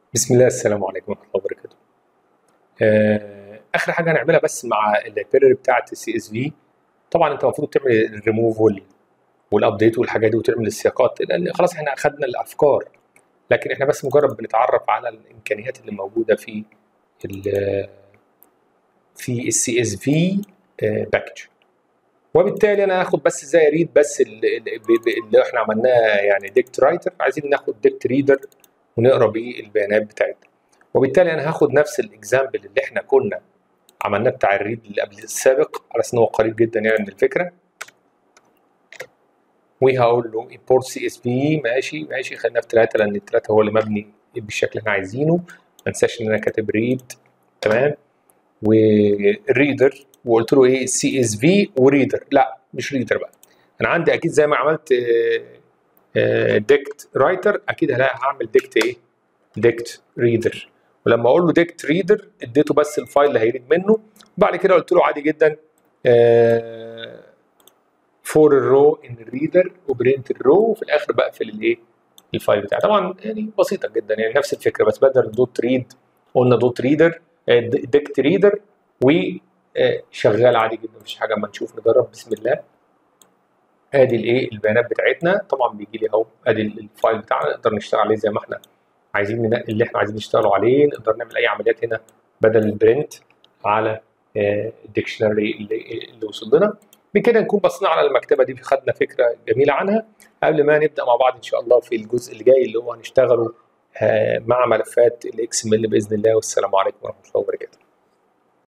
بسم الله السلام عليكم ورحمه الله وبركاته آه، اخر حاجه هنعملها بس مع اللايبراري بتاعه السي اس في طبعا انت المفروض تعمل الريموف والابديت والحاجات دي وتعمل السياقات لان خلاص احنا اخذنا الافكار لكن احنا بس مجرد بنتعرف على الامكانيات اللي موجوده في ال في السي اس في باكج وبالتالي انا هاخد بس ازاي اريد بس اللي, اللي احنا عملناه يعني ديكت رايتر عايزين ناخد ديكت ريدر ونقرا بيه البيانات بتاعتنا وبالتالي انا هاخد نفس الاكزامبل اللي احنا كنا عملناه بتاع الريد اللي قبل السابق على اساس ان هو قريب جدا يعني من الفكره وهقول له import CSV ماشي ماشي خلينا في 3 لان الثلاثه هو اللي مبني بالشكل اللي احنا عايزينه ما انساش ان انا كاتب ريد تمام والريدر وقلت له ايه سي اس في وريدر لا مش ريدر بقى انا عندي اكيد زي ما عملت ديكت رايتر اكيد هعمل ديكت ايه ديكت ريدر ولما اقول له ديكت ريدر اديته بس الفايل اللي هيريد منه وبعد كده قلت له عادي جدا فور الرو ان الريدر وبرنت الرو وفي الاخر بقفل الايه الفايل بتاعي طبعا يعني بسيطه جدا يعني نفس الفكره بس بدل دوت ريد قلنا دوت ريدر ديكت ريدر وشغال عادي جدا مفيش حاجه اما نشوف نجرب بسم الله ادي الايه البيانات بتاعتنا طبعا بيجي لي اهو ادي الفايل بتاعنا نقدر نشتغل عليه زي ما احنا عايزين ننقي اللي احنا عايزين نشتغلوا عليه نقدر نعمل اي عمليات هنا بدل البرنت على الديكشنري اللي, اللي وصل لنا بكده نكون بصينا على المكتبه دي خدنا فكره جميله عنها قبل ما نبدا مع بعض ان شاء الله في الجزء اللي جاي اللي هو هنشتغله مع ملفات الاكس ام ال باذن الله والسلام عليكم ورحمه الله وبركاته